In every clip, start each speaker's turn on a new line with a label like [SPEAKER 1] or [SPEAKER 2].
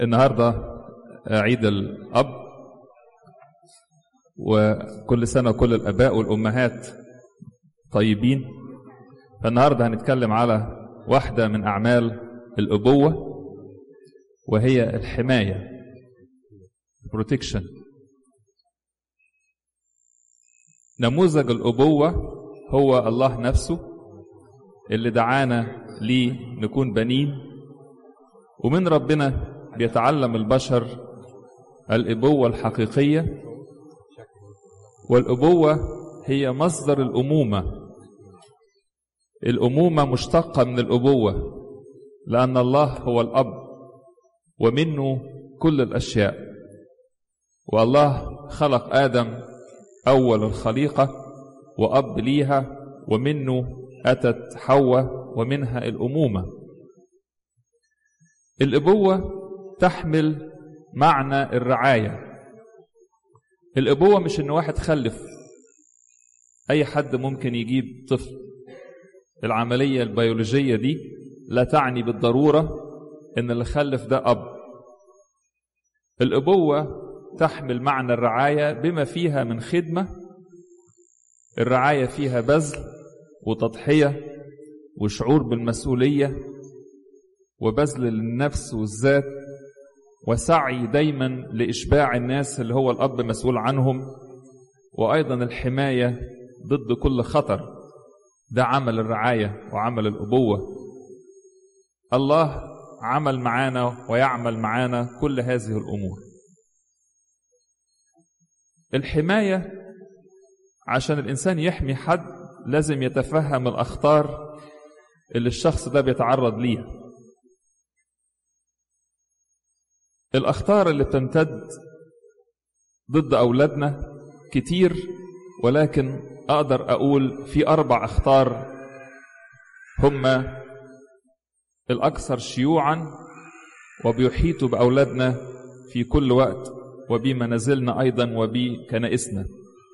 [SPEAKER 1] النهارده عيد الأب وكل سنة كل الآباء والأمهات طيبين فالنهارده هنتكلم على واحدة من أعمال الأبوة وهي الحماية protection نموذج الأبوة هو الله نفسه اللي دعانا ليه نكون بنين ومن ربنا بيتعلم البشر الأبوة الحقيقية والأبوة هي مصدر الأمومة الأمومة مشتقة من الأبوة لأن الله هو الأب ومنه كل الأشياء والله خلق آدم أول الخليقة وأب ليها ومنه أتت حواء ومنها الأمومة الأبوة تحمل معنى الرعاية الأبوة مش إن واحد خلف أي حد ممكن يجيب طفل العملية البيولوجية دي لا تعني بالضرورة إن اللي خلف ده أب الأبوة تحمل معنى الرعاية بما فيها من خدمة الرعاية فيها بذل وتضحية وشعور بالمسؤولية وبذل للنفس والذات وسعي دايما لإشباع الناس اللي هو الأب مسؤول عنهم وأيضا الحماية ضد كل خطر ده عمل الرعاية وعمل الأبوة الله عمل معانا ويعمل معانا كل هذه الأمور الحماية عشان الإنسان يحمي حد لازم يتفهم الأخطار اللي الشخص ده بيتعرض ليها الأخطار اللي بتمتد ضد أولادنا كتير ولكن أقدر أقول في أربع أخطار هما الأكثر شيوعا وبيحيطوا بأولادنا في كل وقت وبمنازلنا أيضا وبكنائسنا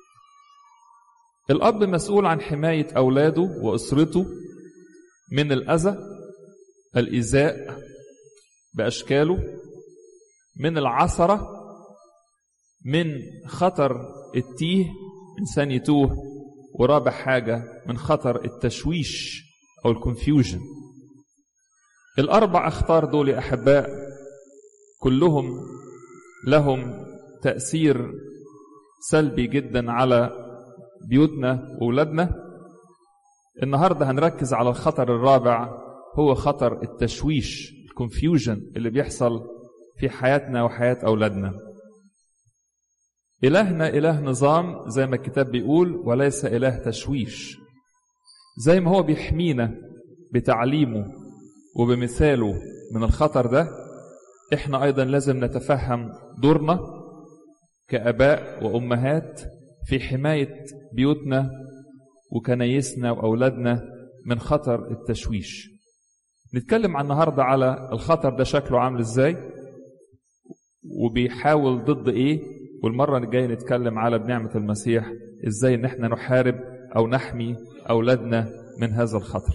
[SPEAKER 1] الأب مسؤول عن حماية أولاده وأسرته من الأذى الإيذاء بأشكاله من العثرة من خطر التيه إنسان يتوه ورابع حاجة من خطر التشويش أو الكونفيوجن الأربع أخطار دول يا أحباء كلهم لهم تأثير سلبي جدا على بيوتنا وولادنا النهارده هنركز على الخطر الرابع هو خطر التشويش الكونفيوجن اللي بيحصل في حياتنا وحياة أولادنا إلهنا إله نظام زي ما الكتاب بيقول وليس إله تشويش زي ما هو بيحمينا بتعليمه وبمثاله من الخطر ده احنا أيضا لازم نتفهم دورنا كأباء وأمهات في حماية بيوتنا وكنايسنا وأولادنا من خطر التشويش نتكلم عن النهاردة على الخطر ده شكله عامل ازاي وبيحاول ضد ايه والمرة الجاية نتكلم على بنعمة المسيح ازاي ان احنا نحارب او نحمي اولادنا من هذا الخطر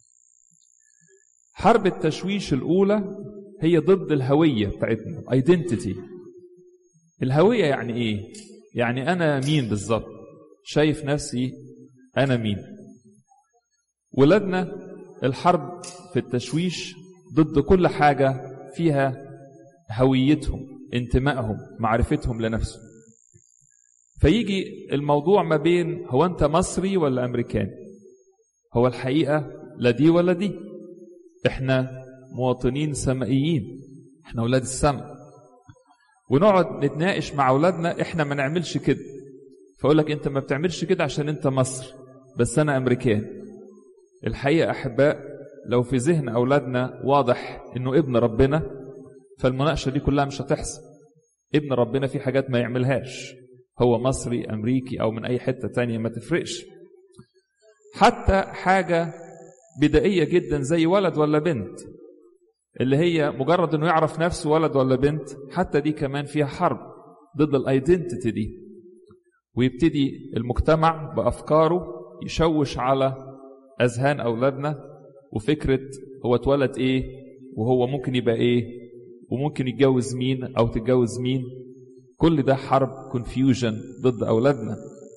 [SPEAKER 1] حرب التشويش الاولى هي ضد الهوية بتاعتنا ايدنتيتي الهوية يعني ايه يعني انا مين بالظبط شايف نفسي انا مين ولادنا الحرب في التشويش ضد كل حاجة فيها هويتهم انتمائهم معرفتهم لنفسهم فيجي الموضوع ما بين هو انت مصري ولا امريكاني هو الحقيقة لا دي ولا دي احنا مواطنين سمائيين احنا اولاد السماء ونقعد نتناقش مع اولادنا احنا ما نعملش كده فاقول لك انت ما بتعملش كده عشان انت مصر بس انا امريكان الحقيقه احباء لو في ذهن اولادنا واضح انه ابن ربنا فالمناقشه دي كلها مش هتحصل ابن ربنا في حاجات ما يعملهاش هو مصري امريكي او من اي حته تانية ما تفرقش حتى حاجه بدائيه جدا زي ولد ولا بنت اللي هي مجرد انه يعرف نفسه ولد ولا بنت حتى دي كمان فيها حرب ضد الايدنتيتي دي ويبتدي المجتمع بافكاره يشوش على اذهان اولادنا وفكره هو اتولد ايه وهو ممكن يبقى ايه وممكن يتجوز مين او تتجوز مين كل ده حرب كونفيوجن ضد اولادنا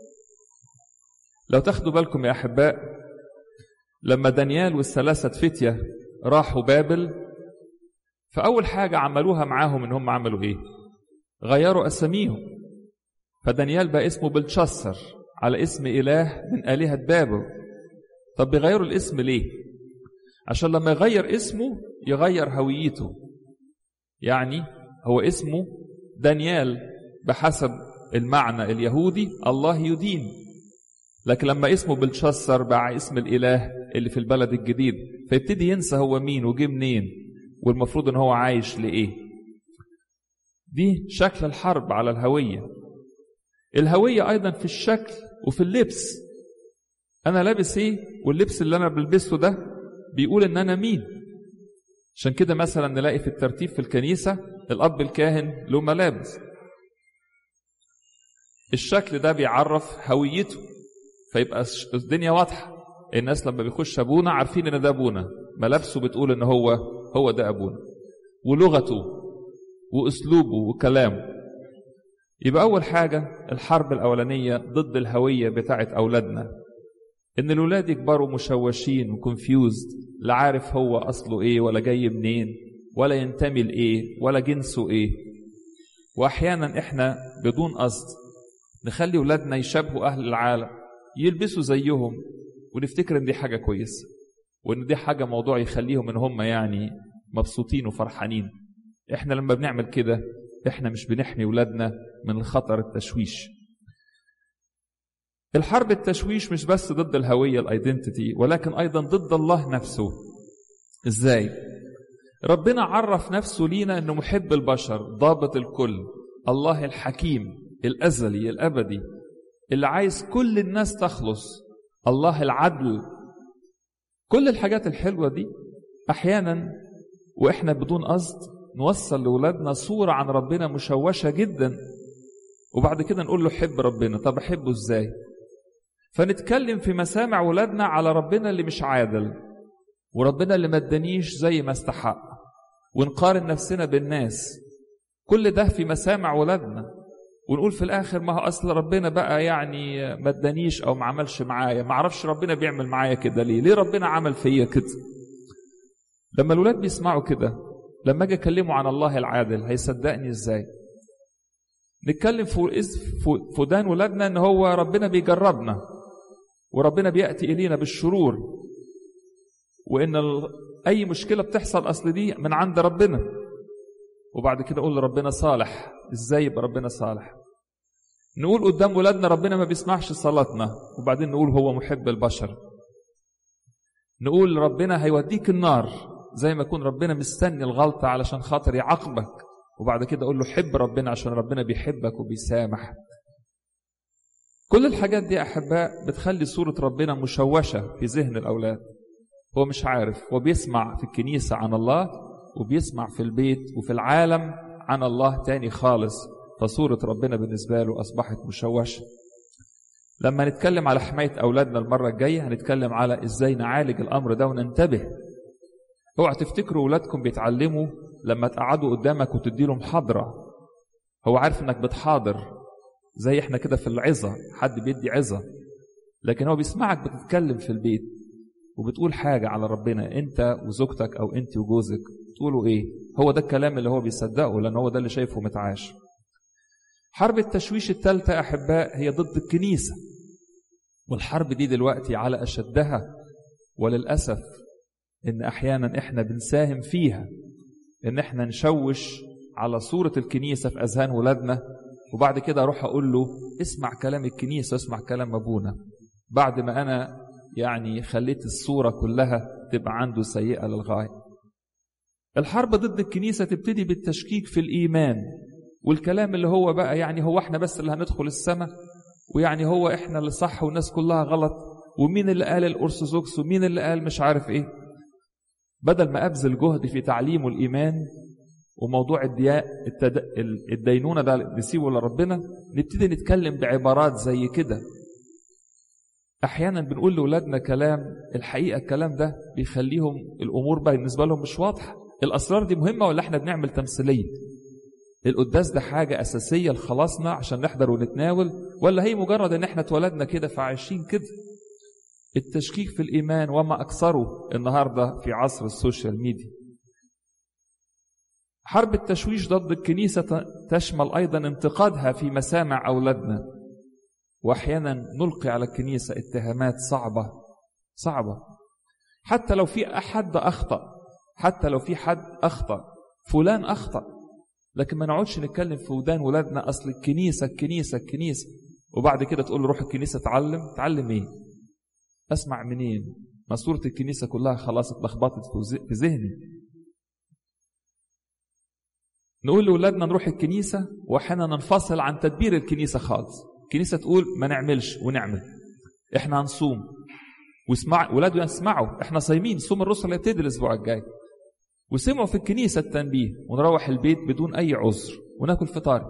[SPEAKER 1] لو تاخدوا بالكم يا احباء لما دانيال والثلاثه فتيه راحوا بابل فاول حاجه عملوها معاهم ان هم عملوا ايه غيروا اساميهم فدانيال بقى اسمه بلشسر على اسم اله من الهه بابل طب بيغيروا الاسم ليه عشان لما يغير اسمه يغير هويته يعني هو اسمه دانيال بحسب المعنى اليهودي الله يدين لكن لما اسمه بلشسر بقى اسم الاله اللي في البلد الجديد فيبتدي ينسى هو مين وجه منين والمفروض ان هو عايش لايه دي شكل الحرب على الهويه الهويه ايضا في الشكل وفي اللبس انا لابس ايه واللبس اللي انا بلبسه ده بيقول ان انا مين عشان كده مثلا نلاقي في الترتيب في الكنيسه الاب الكاهن له ملابس الشكل ده بيعرف هويته فيبقى الدنيا واضحه الناس لما بيخش ابونا عارفين ان ده ابونا ملابسه بتقول ان هو هو ده ابونا ولغته واسلوبه وكلامه يبقى اول حاجه الحرب الاولانيه ضد الهويه بتاعه اولادنا ان الولاد يكبروا مشوشين وكونفيوزد لا عارف هو اصله ايه ولا جاي منين ولا ينتمي لايه ولا جنسه ايه واحيانا احنا بدون قصد نخلي ولادنا يشبهوا اهل العالم يلبسوا زيهم ونفتكر ان دي حاجه كويسه وان دي حاجه موضوع يخليهم ان هم يعني مبسوطين وفرحانين احنا لما بنعمل كده احنا مش بنحمي ولادنا من الخطر التشويش الحرب التشويش مش بس ضد الهويه الايدنتيتي ولكن ايضا ضد الله نفسه ازاي ربنا عرف نفسه لينا انه محب البشر ضابط الكل الله الحكيم الازلي الابدي اللي عايز كل الناس تخلص الله العدل كل الحاجات الحلوه دي احيانا واحنا بدون قصد نوصل لاولادنا صوره عن ربنا مشوشه جدا وبعد كده نقول له حب ربنا طب احبه ازاي فنتكلم في مسامع ولادنا على ربنا اللي مش عادل وربنا اللي ما ادانيش زي ما استحق ونقارن نفسنا بالناس كل ده في مسامع ولادنا ونقول في الاخر ما هو اصل ربنا بقى يعني ما ادانيش او ما عملش معايا ما اعرفش ربنا بيعمل معايا كده ليه ليه ربنا عمل فيا كده لما الولاد بيسمعوا كده لما اجي اكلمه عن الله العادل هيصدقني ازاي نتكلم في فدان ولادنا ان هو ربنا بيجربنا وربنا بياتي الينا بالشرور وان اي مشكله بتحصل اصل دي من عند ربنا وبعد كده اقول ربنا صالح ازاي يبقى ربنا صالح نقول قدام ولادنا ربنا ما بيسمعش صلاتنا وبعدين نقول هو محب البشر نقول ربنا هيوديك النار زي ما يكون ربنا مستني الغلطة علشان خاطر يعاقبك وبعد كده أقول له حب ربنا عشان ربنا بيحبك وبيسامح كل الحاجات دي أحباء بتخلي صورة ربنا مشوشة في ذهن الأولاد هو مش عارف هو بيسمع في الكنيسة عن الله وبيسمع في البيت وفي العالم عن الله تاني خالص فصورة ربنا بالنسبة له أصبحت مشوشة لما نتكلم على حماية أولادنا المرة الجاية هنتكلم على إزاي نعالج الأمر ده وننتبه اوعى تفتكروا أولادكم بيتعلموا لما تقعدوا قدامك وتدي له محاضرة هو عارف إنك بتحاضر زي إحنا كده في العظة حد بيدي عظة لكن هو بيسمعك بتتكلم في البيت وبتقول حاجة على ربنا أنت وزوجتك أو أنت وجوزك تقولوا إيه هو ده الكلام اللي هو بيصدقه لأن هو ده اللي شايفه متعاش حرب التشويش الثالثة أحباء هي ضد الكنيسة والحرب دي دلوقتي على أشدها وللأسف إن أحيانا إحنا بنساهم فيها إن إحنا نشوش على صورة الكنيسة في أذهان ولادنا وبعد كده أروح أقول له اسمع كلام الكنيسة اسمع كلام أبونا بعد ما أنا يعني خليت الصورة كلها تبقى عنده سيئة للغاية الحرب ضد الكنيسة تبتدي بالتشكيك في الإيمان والكلام اللي هو بقى يعني هو احنا بس اللي هندخل السماء ويعني هو احنا اللي صح والناس كلها غلط ومين اللي قال الأرثوذكس ومين اللي قال مش عارف ايه بدل ما أبذل جهد في تعليم الإيمان وموضوع الدياء التد... الدينونة ده نسيبه لربنا نبتدي نتكلم بعبارات زي كده أحيانا بنقول لأولادنا كلام الحقيقة الكلام ده بيخليهم الأمور بقى بالنسبة لهم مش واضحة الاسرار دي مهمه ولا احنا بنعمل تمثيليه القداس ده حاجه اساسيه لخلاصنا عشان نحضر ونتناول ولا هي مجرد ان احنا اتولدنا كده فعايشين كده التشكيك في الايمان وما اكثره النهارده في عصر السوشيال ميديا حرب التشويش ضد الكنيسه تشمل ايضا انتقادها في مسامع اولادنا واحيانا نلقي على الكنيسه اتهامات صعبه صعبه حتى لو في احد اخطا حتى لو في حد اخطا فلان اخطا لكن ما نقعدش نتكلم في ودان ولادنا اصل الكنيسه الكنيسه الكنيسه وبعد كده تقول له روح الكنيسه اتعلم تعلم ايه اسمع منين ما صوره الكنيسه كلها خلاص اتلخبطت في ذهني نقول لاولادنا نروح الكنيسه واحيانا ننفصل عن تدبير الكنيسه خالص الكنيسه تقول ما نعملش ونعمل احنا هنصوم واسمع ولادنا يسمعوا احنا صايمين صوم الرسل هيبتدي الاسبوع الجاي وسمعوا في الكنيسه التنبيه ونروح البيت بدون اي عذر وناكل فطار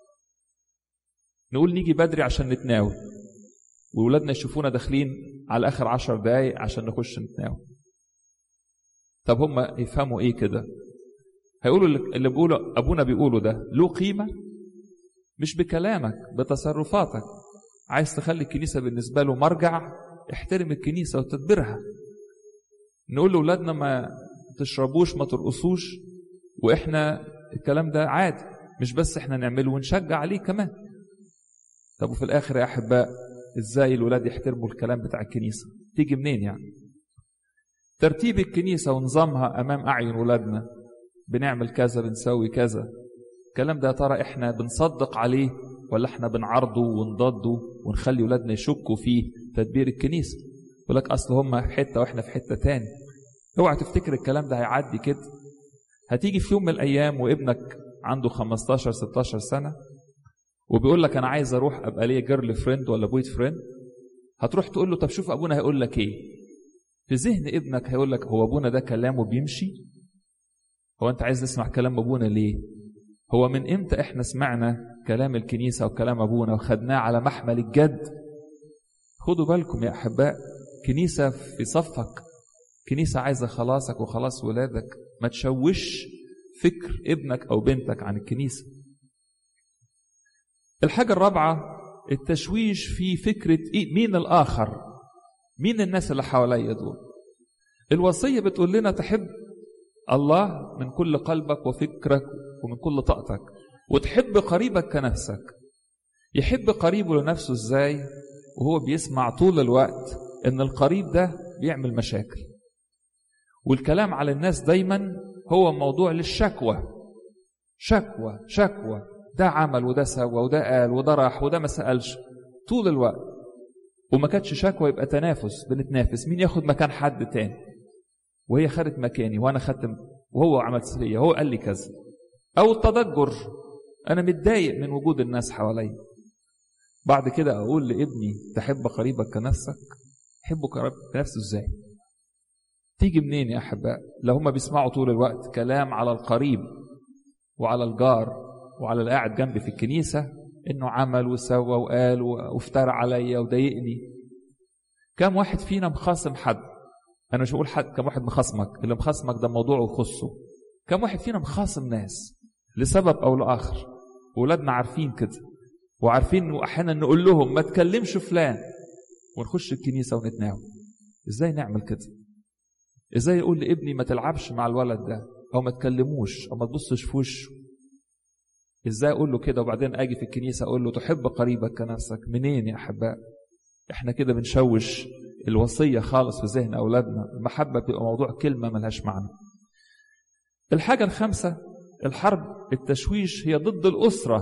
[SPEAKER 1] نقول نيجي بدري عشان نتناول وولادنا يشوفونا داخلين على اخر عشر دقايق عشان نخش نتناول طب هم يفهموا ايه كده هيقولوا اللي بيقولوا ابونا بيقوله ده له قيمه مش بكلامك بتصرفاتك عايز تخلي الكنيسه بالنسبه له مرجع احترم الكنيسه وتدبيرها نقول لاولادنا ما تشربوش ما ترقصوش واحنا الكلام ده عادي مش بس احنا نعمله ونشجع عليه كمان طب وفي الاخر يا احباء ازاي الولاد يحترموا الكلام بتاع الكنيسه تيجي منين يعني ترتيب الكنيسه ونظامها امام اعين ولادنا بنعمل كذا بنسوي كذا الكلام ده يا ترى احنا بنصدق عليه ولا احنا بنعارضه ونضده ونخلي ولادنا يشكوا في تدبير الكنيسه يقول لك اصل هم في حته واحنا في حته تاني اوعى تفتكر الكلام ده هيعدي كده هتيجي في يوم من الايام وابنك عنده 15 16 سنه وبيقول لك انا عايز اروح ابقى ليا جيرل فريند ولا بويت فريند هتروح تقول له طب شوف ابونا هيقول لك ايه في ذهن ابنك هيقول لك هو ابونا ده كلامه بيمشي هو انت عايز تسمع كلام ابونا ليه هو من امتى احنا سمعنا كلام الكنيسه وكلام ابونا وخدناه على محمل الجد خدوا بالكم يا احباء كنيسه في صفك كنيسه عايزه خلاصك وخلاص ولادك ما تشوش فكر ابنك او بنتك عن الكنيسه الحاجه الرابعه التشويش في فكره إيه مين الاخر مين الناس اللي حواليا دول الوصيه بتقول لنا تحب الله من كل قلبك وفكرك ومن كل طاقتك وتحب قريبك كنفسك يحب قريبه لنفسه ازاي وهو بيسمع طول الوقت ان القريب ده بيعمل مشاكل والكلام على الناس دايما هو موضوع للشكوى شكوى شكوى ده عمل وده سوى وده قال وده راح وده ما سألش طول الوقت وما كانتش شكوى يبقى تنافس بنتنافس مين ياخد مكان حد تاني وهي خدت مكاني وانا خدت وهو عمل سرية هو قال لي كذا او التضجر انا متضايق من وجود الناس حواليا بعد كده اقول لابني تحب قريبك كنفسك حبه قريبك كنفسه ازاي تيجي منين يا احباء لو هم بيسمعوا طول الوقت كلام على القريب وعلى الجار وعلى اللي قاعد جنبي في الكنيسه انه عمل وسوى وقال وافترى عليا وضايقني كم واحد فينا مخاصم حد انا مش بقول حد كم واحد مخاصمك اللي مخاصمك ده موضوع يخصه كم واحد فينا مخاصم ناس لسبب او لاخر ولادنا عارفين كده وعارفين انه احيانا نقول لهم ما تكلمش فلان ونخش الكنيسه ونتناول ازاي نعمل كده ازاي يقول لابني ما تلعبش مع الولد ده او ما تكلموش او ما تبصش في وشه ازاي اقول له كده وبعدين اجي في الكنيسه اقول له تحب قريبك كنفسك منين يا احباء احنا كده بنشوش الوصيه خالص في ذهن اولادنا المحبه بتبقى موضوع كلمه ملهاش معنى الحاجه الخامسه الحرب التشويش هي ضد الاسره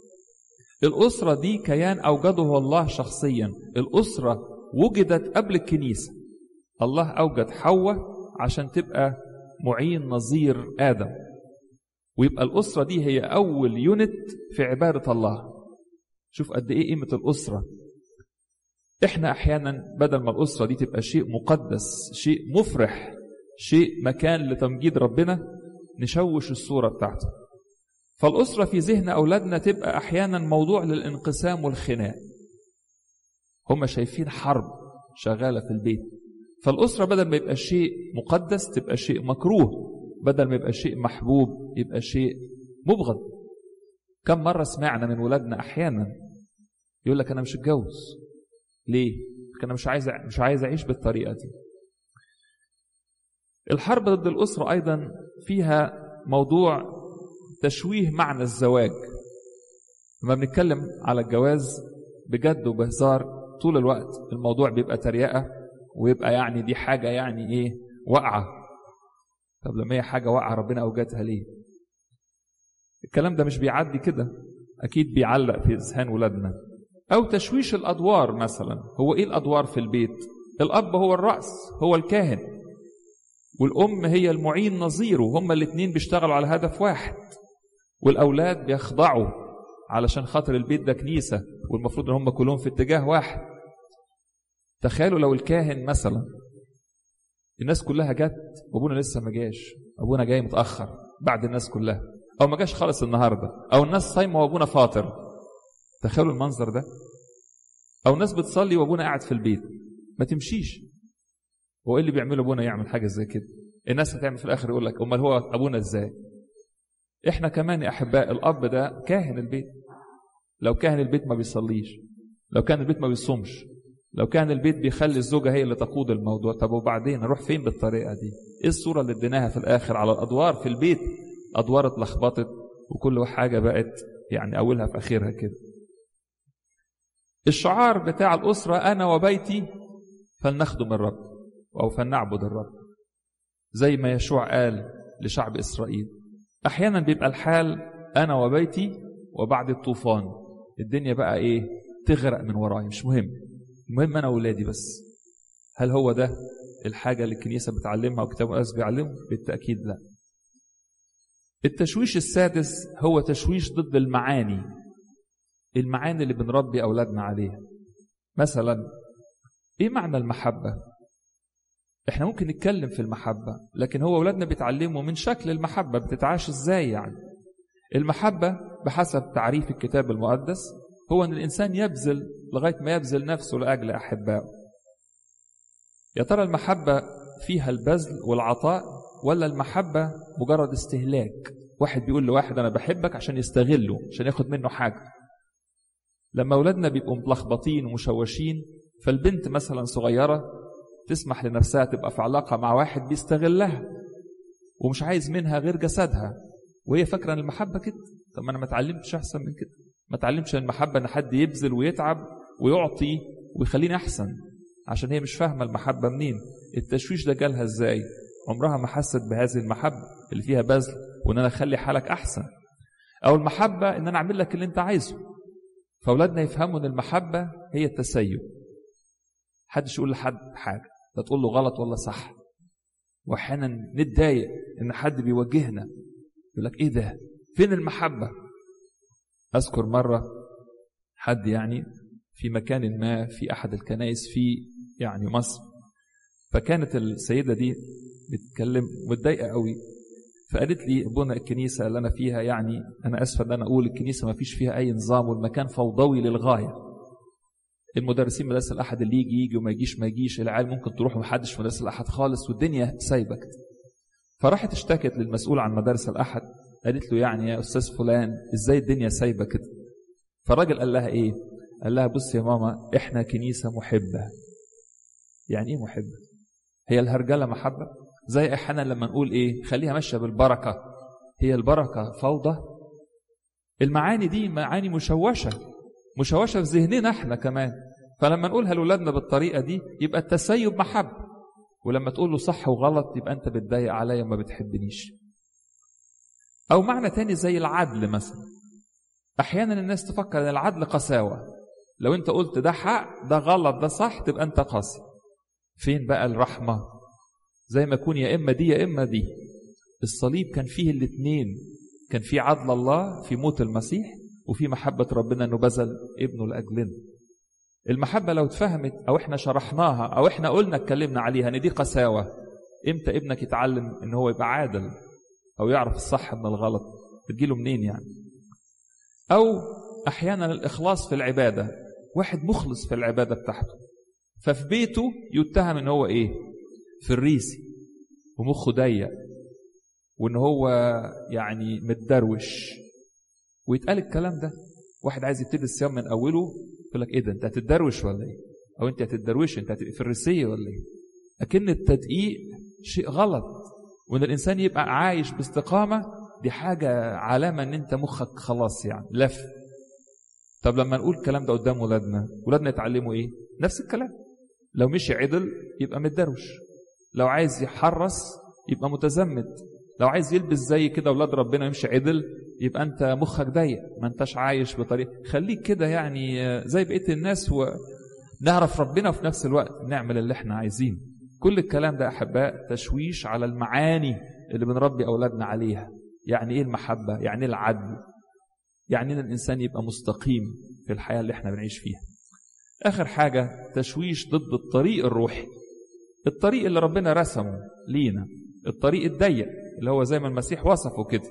[SPEAKER 1] الاسره دي كيان اوجده الله شخصيا الاسره وجدت قبل الكنيسه الله اوجد حواء عشان تبقى معين نظير ادم ويبقى الاسره دي هي اول يونت في عباده الله شوف قد ايه قيمه الاسره احنا احيانا بدل ما الاسره دي تبقى شيء مقدس شيء مفرح شيء مكان لتمجيد ربنا نشوش الصوره بتاعته فالاسره في ذهن اولادنا تبقى احيانا موضوع للانقسام والخناق هم شايفين حرب شغاله في البيت فالاسره بدل ما يبقى شيء مقدس تبقى شيء مكروه بدل ما يبقى شيء محبوب يبقى شيء مبغض كم مرة سمعنا من ولادنا أحيانا يقول لك أنا مش اتجوز ليه؟ أنا مش عايز مش عايز أعيش بالطريقة دي الحرب ضد الأسرة أيضا فيها موضوع تشويه معنى الزواج لما بنتكلم على الجواز بجد وبهزار طول الوقت الموضوع بيبقى تريقة ويبقى يعني دي حاجة يعني إيه واقعة طب لما هي حاجة واقعة ربنا أوجدها ليه الكلام ده مش بيعدي كده أكيد بيعلق في إذهان ولادنا أو تشويش الأدوار مثلا هو إيه الأدوار في البيت الأب هو الرأس هو الكاهن والأم هي المعين نظيره هما الاتنين بيشتغلوا على هدف واحد والأولاد بيخضعوا علشان خاطر البيت ده كنيسة والمفروض ان هم كلهم في اتجاه واحد تخيلوا لو الكاهن مثلا الناس كلها جت وابونا لسه ما جاش ابونا جاي متاخر بعد الناس كلها او ما جاش خالص النهارده او الناس صايمه وابونا فاطر تخيلوا المنظر ده او الناس بتصلي وابونا قاعد في البيت ما تمشيش هو ايه اللي بيعمله ابونا يعمل حاجه زي كده الناس هتعمل في الاخر يقول لك امال هو ابونا ازاي احنا كمان يا احباء الاب ده كاهن البيت لو كان البيت ما بيصليش لو كان البيت ما بيصومش لو كان البيت بيخلي الزوجة هي اللي تقود الموضوع طب وبعدين نروح فين بالطريقة دي ايه الصورة اللي اديناها في الاخر على الادوار في البيت ادوار اتلخبطت وكل حاجة بقت يعني اولها في اخرها كده الشعار بتاع الاسرة انا وبيتي فلنخدم الرب او فلنعبد الرب زي ما يشوع قال لشعب اسرائيل احيانا بيبقى الحال انا وبيتي وبعد الطوفان الدنيا بقى ايه تغرق من وراي مش مهم المهم انا واولادي بس هل هو ده الحاجه اللي الكنيسه بتعلمها وكتاب الناس بيعلمه بالتاكيد لا التشويش السادس هو تشويش ضد المعاني المعاني اللي بنربي اولادنا عليها مثلا ايه معنى المحبه احنا ممكن نتكلم في المحبه لكن هو اولادنا بيتعلموا من شكل المحبه بتتعاش ازاي يعني المحبه بحسب تعريف الكتاب المقدس هو ان الانسان يبذل لغايه ما يبذل نفسه لاجل احبائه يا ترى المحبه فيها البذل والعطاء ولا المحبه مجرد استهلاك واحد بيقول لواحد انا بحبك عشان يستغله عشان ياخد منه حاجه لما اولادنا بيبقوا ملخبطين ومشوشين فالبنت مثلا صغيره تسمح لنفسها تبقى في علاقه مع واحد بيستغلها ومش عايز منها غير جسدها وهي فاكره ان المحبه كده طب ما انا ما اتعلمتش احسن من كده ما اتعلمش ان المحبه ان حد يبذل ويتعب ويعطي ويخليني احسن عشان هي مش فاهمه المحبه منين التشويش ده جالها ازاي عمرها ما حست بهذه المحبه اللي فيها بذل وان انا اخلي حالك احسن او المحبه ان انا اعمل لك اللي انت عايزه فاولادنا يفهموا ان المحبه هي التسيب حدش يقول لحد حاجه لا تقول له غلط ولا صح واحيانا نتضايق ان حد بيوجهنا يقول لك ايه ده فين المحبه اذكر مره حد يعني في مكان ما في احد الكنائس في يعني مصر فكانت السيده دي بتتكلم متضايقه قوي فقالت لي ابونا الكنيسه اللي انا فيها يعني انا اسفه ان انا اقول الكنيسه ما فيش فيها اي نظام والمكان فوضوي للغايه المدرسين مدرسه الاحد اللي يجي يجي وما يجيش ما يجيش العيال ممكن تروح ومحدش في مدرسه الاحد خالص والدنيا سايبه كده فراحت اشتكت للمسؤول عن مدارس الاحد قالت له يعني يا استاذ فلان ازاي الدنيا سايبه كده فالراجل قال لها ايه قال لها بص يا ماما احنا كنيسه محبه يعني ايه محبه هي الهرجله محبه زي احنا لما نقول ايه خليها ماشيه بالبركه هي البركه فوضى المعاني دي معاني مشوشه مشوشه في ذهننا احنا كمان فلما نقولها لاولادنا بالطريقه دي يبقى التسيب محبه ولما تقول له صح وغلط يبقى انت بتضايق عليا وما بتحبنيش او معنى تاني زي العدل مثلا احيانا الناس تفكر ان العدل قساوه لو انت قلت ده حق ده غلط ده صح تبقى انت قاسي فين بقى الرحمه زي ما يكون يا اما دي يا اما دي الصليب كان فيه الاثنين كان في عدل الله في موت المسيح وفي محبه ربنا انه بذل ابنه لاجلنا المحبه لو اتفهمت او احنا شرحناها او احنا قلنا اتكلمنا عليها ان دي قساوه امتى ابنك يتعلم ان هو يبقى عادل او يعرف الصح من الغلط بتجيله منين يعني او احيانا الاخلاص في العباده واحد مخلص في العباده بتاعته ففي بيته يتهم ان هو ايه في الريسي ومخه ضيق وان هو يعني متدروش ويتقال الكلام ده واحد عايز يبتدي الصيام من اوله يقول لك ايه ده انت هتتدروش ولا ايه او انت هتتدروش انت هتبقى فريسيه ولا ايه لكن التدقيق شيء غلط وان الانسان يبقى عايش باستقامه دي حاجه علامه ان انت مخك خلاص يعني لف طب لما نقول الكلام ده قدام ولادنا ولادنا يتعلموا ايه نفس الكلام لو مشي عدل يبقى متدروش لو عايز يحرص يبقى متزمت لو عايز يلبس زي كده ولاد ربنا يمشي عدل يبقى انت مخك ضيق ما انتش عايش بطريقه خليك كده يعني زي بقيه الناس ونعرف ربنا وفي نفس الوقت نعمل اللي احنا عايزينه كل الكلام ده احباء تشويش على المعاني اللي بنربي اولادنا عليها يعني ايه المحبه يعني ايه العدل يعني ان الانسان يبقى مستقيم في الحياه اللي احنا بنعيش فيها اخر حاجه تشويش ضد الطريق الروحي الطريق اللي ربنا رسمه لينا الطريق الضيق اللي هو زي ما المسيح وصفه كده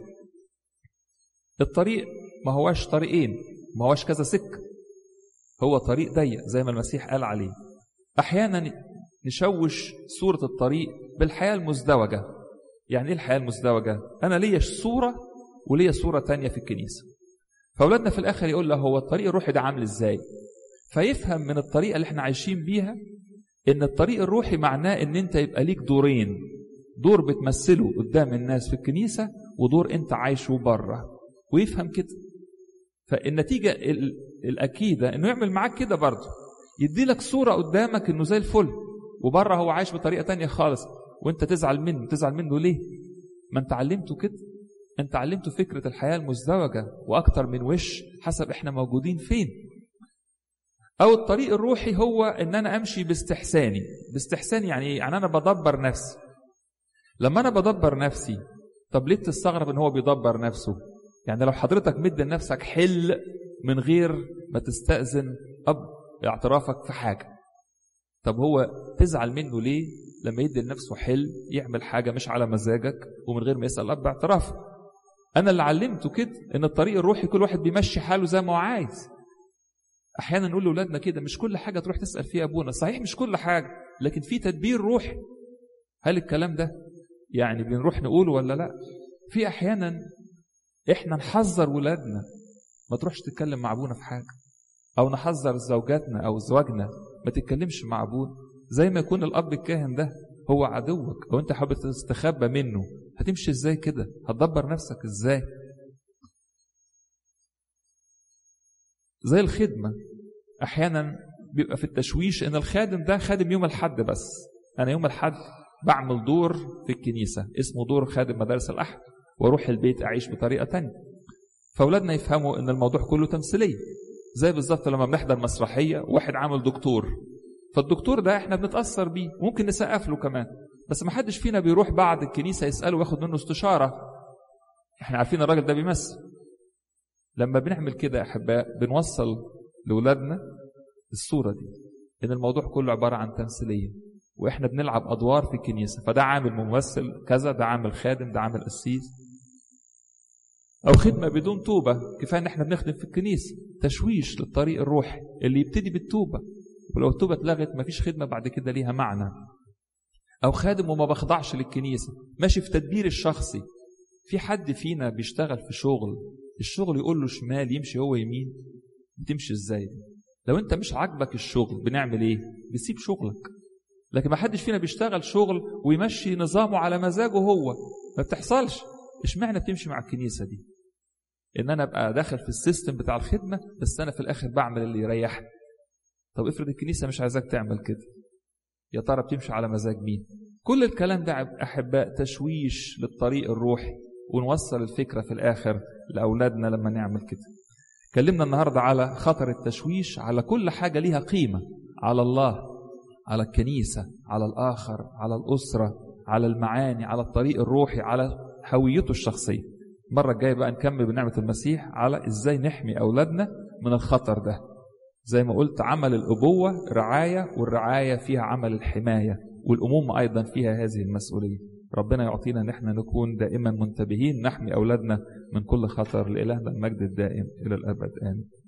[SPEAKER 1] الطريق ما هواش طريقين ما هواش كذا سكة هو طريق ضيق زي ما المسيح قال عليه أحيانا نشوش صورة الطريق بالحياة المزدوجة يعني إيه الحياة المزدوجة أنا ليا صورة وليا صورة تانية في الكنيسة فأولادنا في الآخر يقول له هو الطريق الروحي ده عامل إزاي فيفهم من الطريقة اللي احنا عايشين بيها إن الطريق الروحي معناه إن أنت يبقى ليك دورين دور بتمثله قدام الناس في الكنيسة ودور أنت عايشه بره ويفهم كده فالنتيجة الأكيدة إنه يعمل معاك كده برضه يدي لك صورة قدامك إنه زي الفل وبره هو عايش بطريقة تانية خالص وأنت تزعل منه تزعل منه ليه؟ ما أنت علمته كده أنت علمته فكرة الحياة المزدوجة وأكتر من وش حسب إحنا موجودين فين أو الطريق الروحي هو إن أنا أمشي باستحساني باستحساني يعني إيه؟ يعني أنا بدبر نفسي لما أنا بدبر نفسي طب ليه تستغرب إن هو بيدبر نفسه يعني لو حضرتك مد لنفسك حل من غير ما تستأذن أب اعترافك في حاجة طب هو تزعل منه ليه لما يدي لنفسه حل يعمل حاجة مش على مزاجك ومن غير ما يسأل أب اعتراف أنا اللي علمته كده إن الطريق الروحي كل واحد بيمشي حاله زي ما هو عايز أحيانا نقول لأولادنا كده مش كل حاجة تروح تسأل فيها أبونا صحيح مش كل حاجة لكن في تدبير روحي هل الكلام ده يعني بنروح نقوله ولا لا في أحيانا احنا نحذر ولادنا ما تروحش تتكلم مع ابونا في حاجه او نحذر زوجاتنا او زواجنا ما تتكلمش مع ابونا زي ما يكون الاب الكاهن ده هو عدوك او انت حابب تستخبى منه هتمشي ازاي كده هتدبر نفسك ازاي زي الخدمه احيانا بيبقى في التشويش ان الخادم ده خادم يوم الحد بس انا يوم الحد بعمل دور في الكنيسه اسمه دور خادم مدارس الاحد واروح البيت اعيش بطريقه تانية فاولادنا يفهموا ان الموضوع كله تمثيليه زي بالظبط لما بنحضر مسرحيه واحد عامل دكتور فالدكتور ده احنا بنتاثر بيه ممكن نسقف له كمان بس ما حدش فينا بيروح بعد الكنيسه يساله وياخد منه استشاره احنا عارفين الراجل ده بيمثل لما بنعمل كده يا احباء بنوصل لاولادنا الصوره دي ان الموضوع كله عباره عن تمثيليه واحنا بنلعب ادوار في الكنيسه فده عامل ممثل كذا ده عامل خادم ده عامل قسيس او خدمه بدون توبه كفايه ان احنا بنخدم في الكنيسه تشويش للطريق الروحي اللي يبتدي بالتوبه ولو التوبه اتلغت مفيش خدمه بعد كده ليها معنى او خادم وما بخضعش للكنيسه ماشي في تدبير الشخصي في حد فينا بيشتغل في شغل الشغل يقول له شمال يمشي هو يمين بتمشي ازاي لو انت مش عاجبك الشغل بنعمل ايه بيسيب شغلك لكن ما حدش فينا بيشتغل شغل ويمشي نظامه على مزاجه هو ما بتحصلش اشمعنى بتمشي مع الكنيسه دي ان انا ابقى داخل في السيستم بتاع الخدمه بس انا في الاخر بعمل اللي يريحني طب افرض الكنيسه مش عايزاك تعمل كده يا ترى بتمشي على مزاج مين كل الكلام ده احباء تشويش للطريق الروحي ونوصل الفكره في الاخر لاولادنا لما نعمل كده اتكلمنا النهارده على خطر التشويش على كل حاجه ليها قيمه على الله على الكنيسه على الاخر على الاسره على المعاني على الطريق الروحي على هويته الشخصيه المره الجايه بقى نكمل بنعمه المسيح على ازاي نحمي اولادنا من الخطر ده زي ما قلت عمل الابوه رعايه والرعايه فيها عمل الحمايه والامومه ايضا فيها هذه المسؤوليه ربنا يعطينا ان احنا نكون دائما منتبهين نحمي اولادنا من كل خطر لالهنا المجد الدائم الى الابد امين